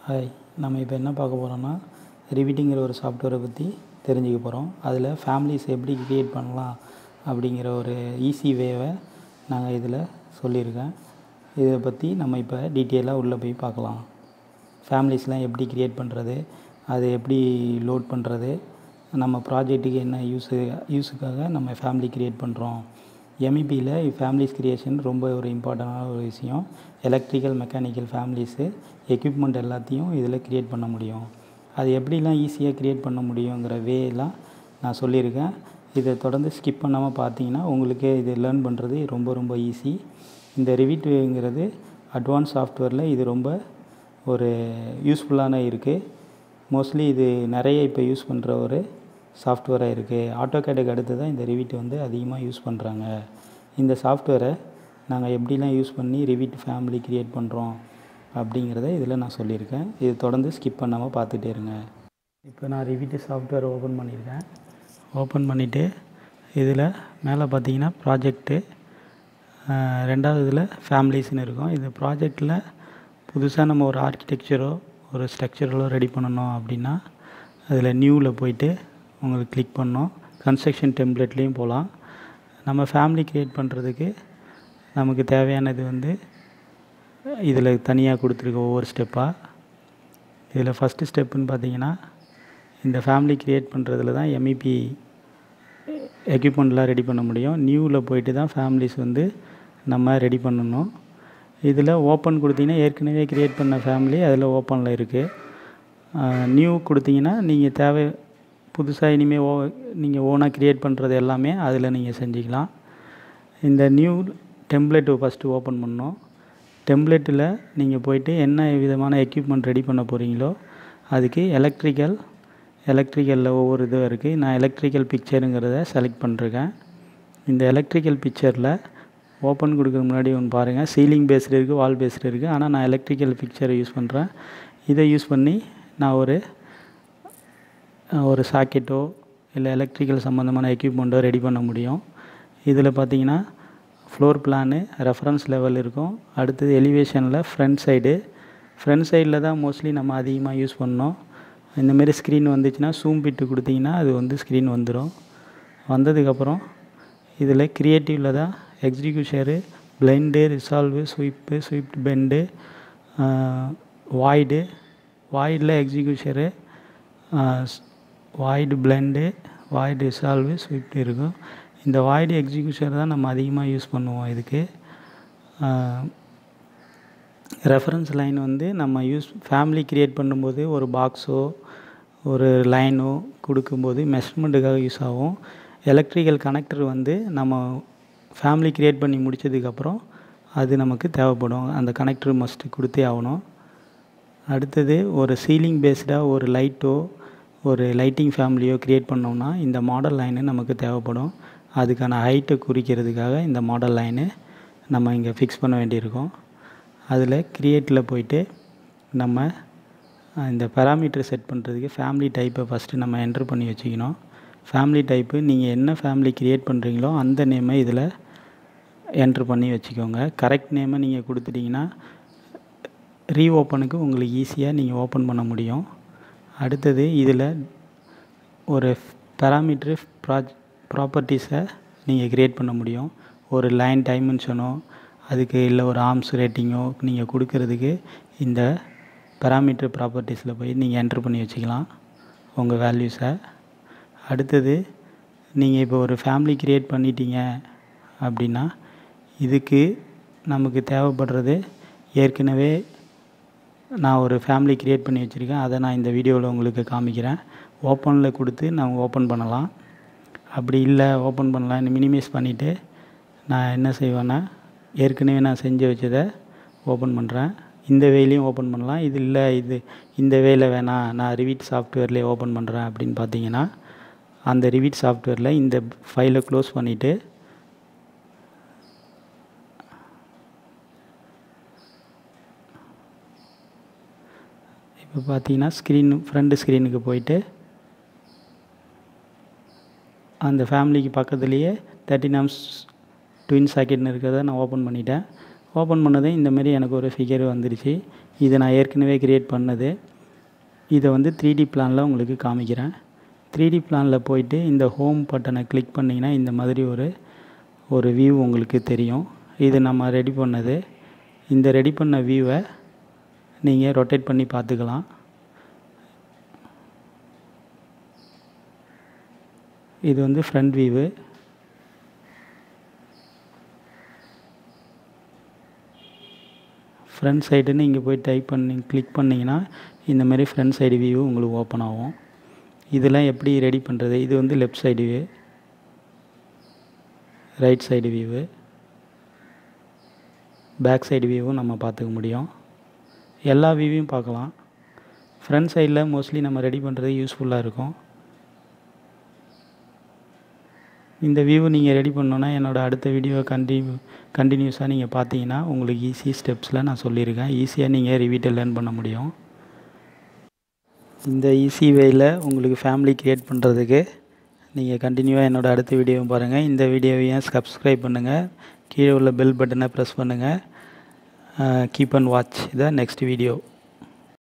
hi நம்ம இப்போ என்ன பார்க்க போகிறோம்னா ரிவிட்டிங்கிற ஒரு சாஃப்ட்வேரை பற்றி தெரிஞ்சுக்க போகிறோம் அதில் ஃபேமிலிஸ் எப்படி க்ரியேட் பண்ணலாம் அப்படிங்கிற ஒரு ஈஸி வேவை நாங்கள் இதில் சொல்லியிருக்கேன் இதை பற்றி நம்ம இப்போ டீட்டெயிலாக உள்ளே போய் பார்க்கலாம் ஃபேமிலிஸ்லாம் எப்படி க்ரியேட் பண்ணுறது அது எப்படி லோட் பண்ணுறது நம்ம ப்ராஜெக்ட்டுக்கு என்ன யூஸு யூஸுக்காக நம்ம ஃபேமிலி க்ரியேட் பண்ணுறோம் எம்இபியில் ஃபேமிலிஸ் க்ரியேஷன் ரொம்ப ஒரு இம்பார்ட்டண்டான ஒரு விஷயம் எலக்ட்ரிக்கல் மெக்கானிக்கல் ஃபேமிலிஸு எக்யூப்மெண்ட் எல்லாத்தையும் இதில் க்ரியேட் பண்ண முடியும் அது எப்படிலாம் ஈஸியாக க்ரியேட் பண்ண முடியுங்கிற வேலாம் நான் சொல்லியிருக்கேன் இதை தொடர்ந்து ஸ்கிப் பண்ணாமல் பார்த்தீங்கன்னா உங்களுக்கே இது லேர்ன் பண்ணுறது ரொம்ப ரொம்ப ஈஸி இந்த ரிவிட்ங்கிறது அட்வான்ஸ் சாஃப்ட்வேரில் இது ரொம்ப ஒரு யூஸ்ஃபுல்லான இருக்குது மோஸ்ட்லி இது நிறைய இப்போ யூஸ் பண்ணுற ஒரு சாஃப்ட்வேராக இருக்குது ஆட்டோகேடுக்கு அடுத்து தான் இந்த ரிவிட் வந்து அதிகமாக யூஸ் பண்ணுறாங்க இந்த சாஃப்ட்வேரை நாங்கள் எப்படிலாம் யூஸ் பண்ணி ரிவிட் ஃபேமிலி க்ரியேட் பண்ணுறோம் அப்படிங்கிறத இதில் நான் சொல்லியிருக்கேன் இது தொடர்ந்து ஸ்கிப் பண்ணாமல் பார்த்துட்டே இருங்க இப்போ நான் ரிவிட் சாஃப்ட்வேர் ஓப்பன் பண்ணியிருக்கேன் ஓப்பன் பண்ணிவிட்டு இதில் மேலே பார்த்தீங்கன்னா ப்ராஜெக்ட்டு ரெண்டாவது இதில் ஃபேமிலிஸ்னு இருக்கும் இது ப்ராஜெக்டில் புதுசாக நம்ம ஒரு ஆர்கிடெக்சரோ ஒரு ஸ்ட்ரக்சரலோ ரெடி பண்ணணும் அப்படின்னா அதில் நியூவில் போயிட்டு உங்களுக்கு கிளிக் பண்ணோம் கன்ஸ்ட்ரக்ஷன் டெம்ப்ளேட்லேயும் போகலாம் நம்ம ஃபேமிலி க்ரியேட் பண்ணுறதுக்கு நமக்கு தேவையானது வந்து இதில் தனியாக கொடுத்துருக்க ஒவ்வொரு ஸ்டெப்பாக இதில் ஃபஸ்ட்டு ஸ்டெப்புன்னு பார்த்தீங்கன்னா இந்த ஃபேமிலி க்ரியேட் பண்ணுறதுல தான் எம்இபி எக்யூப்மெண்ட்லாம் ரெடி பண்ண முடியும் நியூவில் போயிட்டு தான் ஃபேமிலிஸ் வந்து நம்ம ரெடி பண்ணணும் இதில் ஓப்பன் கொடுத்தீங்கன்னா ஏற்கனவே க்ரியேட் பண்ண ஃபேமிலி அதில் ஓப்பனில் இருக்குது நியூ கொடுத்தீங்கன்னா நீங்கள் தேவை புதுசாக இனிமேல் ஓ நீங்கள் ஓனாக க்ரியேட் பண்ணுறது எல்லாமே அதில் நீங்கள் செஞ்சுக்கலாம் இந்த நியூ டெம்ப்ளேட்டு ஃபஸ்ட்டு ஓப்பன் பண்ணோம் டெம்ப்ளேட்டில் நீங்கள் போயிட்டு என்ன விதமான எக்யூப்மெண்ட் ரெடி பண்ண போகிறீங்களோ அதுக்கு எலக்ட்ரிக்கல் எலக்ட்ரிக்கலில் ஒவ்வொரு இதுவும் இருக்குது நான் எலக்ட்ரிக்கல் பிக்சருங்கிறத செலக்ட் பண்ணிருக்கேன் இந்த எலக்ட்ரிக்கல் பிக்சரில் ஓப்பன் கொடுக்குறதுக்கு முன்னாடி ஒன்று பாருங்கள் சீலிங் பேஸ்டு இருக்குது வால் பேஸ்டு இருக்குது ஆனால் நான் எலக்ட்ரிக்கல் பிக்சரை யூஸ் பண்ணுறேன் இதை யூஸ் பண்ணி நான் ஒரு ஒரு சாக்கெட்டோ இல்லை எலக்ட்ரிக்கல் சம்மந்தமான எக்யூப்மெண்ட்டோ ரெடி பண்ண முடியும் இதில் பார்த்தீங்கன்னா ஃப்ளோர் பிளானு ரெஃபரன்ஸ் லெவல் இருக்கும் அடுத்தது எலிவேஷனில் ஃப்ரண்ட் சைடு ஃப்ரண்ட் சைடில் தான் மோஸ்ட்லி நம்ம அதிகமாக யூஸ் பண்ணோம் இந்தமாரி ஸ்க்ரீன் வந்துச்சுன்னா சூம் பிட்டு கொடுத்தீங்கன்னா அது வந்து ஸ்க்ரீன் வந்துடும் வந்ததுக்கப்புறம் இதில் க்ரியேட்டிவில் தான் எக்ஸிக்யூஷரு பிளெண்டு ரிசால்வு ஸ்வீப்பு ஸ்வீப்ட் பெண்டு வாய்டு வாய்டில் எக்ஸிக்யூஷரு வாய்டு பிளெண்டு வாய்டு ரிசால்வு ஸ்விஃப்ட் இருக்கும் இந்த வாய்டு எக்ஸிக்யூஷன் தான் நம்ம அதிகமாக யூஸ் பண்ணுவோம் இதுக்கு ரெஃபரன்ஸ் லைன் வந்து நம்ம யூஸ் ஃபேமிலி க்ரியேட் பண்ணும்போது ஒரு பாக்ஸோ ஒரு லைனோ கொடுக்கும்போது மெஷர்மெண்ட்டுக்காக யூஸ் ஆகும் எலக்ட்ரிக்கல் கனெக்டர் வந்து நம்ம ஃபேமிலி க்ரியேட் பண்ணி முடித்ததுக்கப்புறம் அது நமக்கு தேவைப்படும் அந்த கனெக்டர் மஸ்ட்டு கொடுத்தே ஆகணும் அடுத்தது ஒரு சீலிங் பேஸ்டாக ஒரு லைட்டோ ஒரு லைட்டிங் ஃபேமிலியோ க்ரியேட் பண்ணோம்னா இந்த மாடல் லைனு நமக்கு தேவைப்படும் அதுக்கான ஹைட்டை குறிக்கிறதுக்காக இந்த மாடல் லைனு நம்ம இங்கே ஃபிக்ஸ் பண்ண வேண்டியிருக்கும் அதில் க்ரியேட்டில் போயிட்டு நம்ம இந்த பேராமீட்டர் செட் பண்ணுறதுக்கு ஃபேமிலி டைப்பை ஃபஸ்ட்டு நம்ம என்ட்ரு பண்ணி வச்சுக்கணும் ஃபேமிலி டைப்பு நீங்கள் என்ன ஃபேமிலி க்ரியேட் பண்ணுறீங்களோ அந்த நேமை இதில் என்ட்ரு பண்ணி வச்சுக்கோங்க கரெக்ட் நேமை நீங்கள் கொடுத்துட்டிங்கன்னா ரீ ஓப்பனுக்கு உங்களுக்கு ஈஸியாக நீங்கள் ஓப்பன் பண்ண முடியும் அடுத்தது இதில் ஒரு பேராமீட்ரு ப்ராஜ் ப்ராப்பர்ட்டிஸை நீங்கள் க்ரியேட் பண்ண முடியும் ஒரு லைன் டைமென்ஷனோ அதுக்கு இல்லை ஒரு ஆர்ம்ஸ் ரேட்டிங்கோ நீங்கள் கொடுக்கறதுக்கு இந்த பேராமீட்டர் ப்ராப்பர்ட்டிஸில் போய் நீங்கள் என்ட்ரு பண்ணி வச்சுக்கலாம் உங்கள் வேல்யூஸை அடுத்தது நீங்கள் இப்போ ஒரு ஃபேமிலி க்ரியேட் பண்ணிட்டீங்க அப்படின்னா இதுக்கு நமக்கு தேவைப்படுறது ஏற்கனவே நான் ஒரு ஃபேமிலி க்ரியேட் பண்ணி வச்சுருக்கேன் அதை நான் இந்த வீடியோவில் உங்களுக்கு காமிக்கிறேன் ஓப்பனில் கொடுத்து நான் ஓப்பன் பண்ணலாம் அப்படி இல்லை ஓப்பன் பண்ணலாம் மினிமைஸ் பண்ணிவிட்டு நான் என்ன செய்வேன்னா ஏற்கனவே நான் செஞ்சு வச்சதை ஓப்பன் பண்ணுறேன் இந்த வேலையும் ஓப்பன் பண்ணலாம் இது இல்லை இது இந்த வேலை வேணாம் நான் ரிவிட் சாஃப்ட்வேர்லேயே ஓப்பன் பண்ணுறேன் அப்படின்னு பார்த்தீங்கன்னா அந்த ரிவிட் சாஃப்ட்வேரில் இந்த ஃபைலை க்ளோஸ் பண்ணிவிட்டு இப்போ பார்த்தீங்கன்னா ஸ்க்ரீன் ஃப்ரண்ட் ஸ்க்ரீனுக்கு போயிட்டு அந்த ஃபேமிலிக்கு பக்கத்துலேயே தேர்ட்டின் ஆம்ஸ் ட்வின் சாக்கெட்னு இருக்கிறத நான் ஓப்பன் பண்ணிட்டேன் ஓப்பன் பண்ணதும் இந்த மாதிரி எனக்கு ஒரு ஃபிகர் வந்துருச்சு இது நான் ஏற்கனவே க்ரியேட் பண்ணது இதை வந்து த்ரீ டி பிளானில் உங்களுக்கு காமிக்கிறேன் த்ரீ டி பிளானில் போயிட்டு இந்த ஹோம் பட்டனை கிளிக் பண்ணிங்கன்னா இந்த மாதிரி ஒரு ஒரு வியூ உங்களுக்கு தெரியும் இது நம்ம ரெடி பண்ணது இந்த ரெடி பண்ண வியூவை நீங்கள் ரொட்டேட் பண்ணி பார்த்துக்கலாம் இது வந்து ஃப்ரண்ட் வியூவு ஃப்ரண்ட் சைடுன்னு இங்கே போய் டைப் பண்ணி கிளிக் பண்ணிங்கன்னா இந்த மாதிரி ஃப்ரண்ட் சைடு வியூ உங்களுக்கு ஓப்பன் ஆகும் இதெல்லாம் எப்படி ரெடி பண்ணுறது இது வந்து left side view right side view back side வியூவும் நம்ம பார்த்துக்க முடியும் எல்லா வியூவையும் பார்க்கலாம் ஃப்ரண்ட் சைடில் மோஸ்ட்லி நம்ம ரெடி பண்ணுறது யூஸ்ஃபுல்லாக இருக்கும் இந்த வியூ நீங்கள் ரெடி பண்ணோன்னா என்னோடய அடுத்த வீடியோ கண்டினியூ கண்டினியூஸாக நீங்கள் பார்த்தீங்கன்னா உங்களுக்கு ஈஸி ஸ்டெப்ஸில் நான் சொல்லியிருக்கேன் ஈஸியாக நீங்கள் ரிவீட்டை லேர்ன் பண்ண முடியும் இந்த ஈஸி வேயில் உங்களுக்கு ஃபேமிலி க்ரியேட் பண்ணுறதுக்கு நீங்கள் கண்டினியூவாக என்னோடய அடுத்த வீடியோவும் பாருங்கள் இந்த வீடியோவையும் சப்ஸ்கிரைப் பண்ணுங்கள் கீழே உள்ள பெல் பட்டனை ப்ரெஸ் பண்ணுங்கள் keep and watch the next video